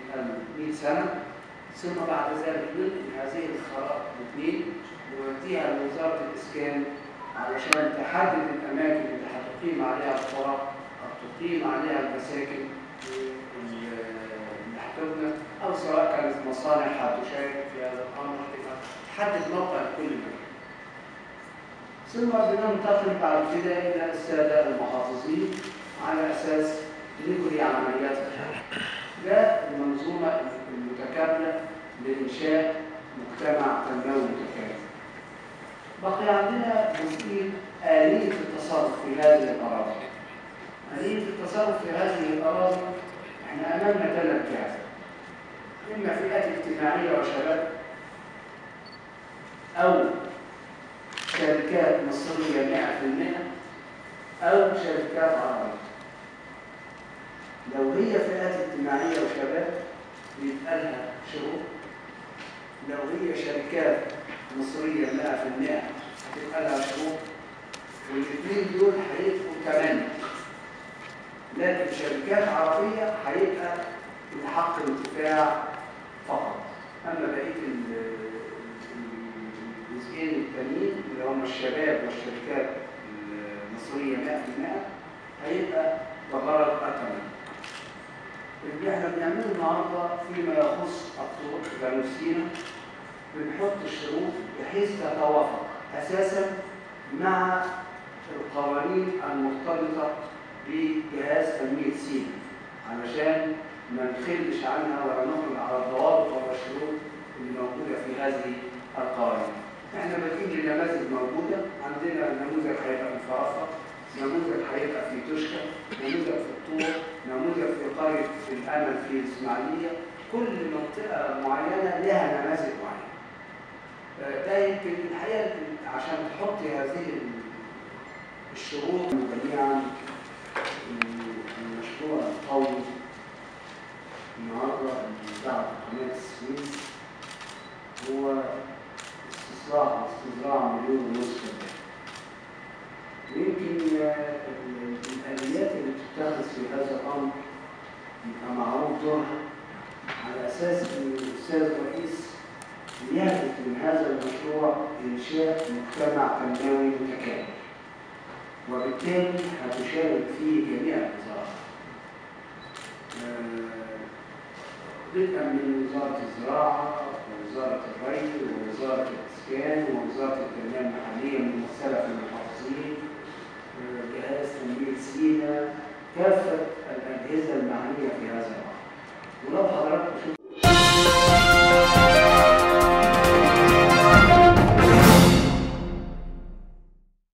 ال 100 سنة ثم بعد ذلك ننقل هذه الخرائط الاثنين ونوديها لوزارة الإسكان علشان تحدد الأماكن اللي هتقيم عليها القرى أو تقيم عليها المساكن اللي هتبنى أو سواء كانت مصانع هتشارك في هذا الأمر تحدد موقع كل مكان. ثم بننتقل بعد كده إلى السادة المحافظين على أساس نجري عمليات الحل. ده المنظومة المتكاملة لإنشاء مجتمع تنموي متكامل. بقي عندنا جزئية آلية التصرف في هذه الأراضي. آلية التصرف في هذه الأراضي احنا أمامنا ثلاث جهات. إما فئات اجتماعية وشباب أو شركات مصرية 100% أو شركات عربية. لو هي فئات اجتماعية وشباب يبقى لها شروط لو هي شركات مصرية 100% هتبقى لها شروط والاثنين دول هيبقوا كمان لكن شركات عربية هيبقى الحق الانتفاع فقط أما بقية الجزئين التانيين اللي هم الشباب والشركات المصرية 100% هيبقى بغرض أكمل اللي احنا بنعمله النهارده فيما يخص الطرق جنوب سيناء بنحط الشروط بحيث تتوافق اساسا مع القوانين المرتبطه بجهاز تنميه سيناء علشان ما نخلش عنها ولا نخرج على الضوابط ولا الشروط اللي موجوده في هذه القوانين. احنا بادئين لنماذج موجوده عندنا نموذج هيبقى في فرافه نموذج هيبقى في توشكا نموذج في الطور نموذج في قرية الأمل في الإسماعيلية كل منطقة معينة لها نماذج معينة ده يمكن الحقيقة عشان تحط هذه الشروط جميعا المشروع القومي النهارده بعد قناة السويس هو استصلاح استزراع مليون ونصف ويمكن الآليات اللي بتتخذ في هذا الأمر يبقى معروف دورها على أساس أن الأستاذ الرئيس يهدف من هذا المشروع إنشاء مجتمع تنموي متكامل وبالتالي هتشارك فيه جميع الوزارات بدءا من وزارة الزراعة ووزارة الري ووزارة الإسكان ووزارة التنمية المحلية الممثلة في المحافظين جهاز تنمية سينا كافة الأجهزة المعنية في هذا الأمر ولو حضراتكم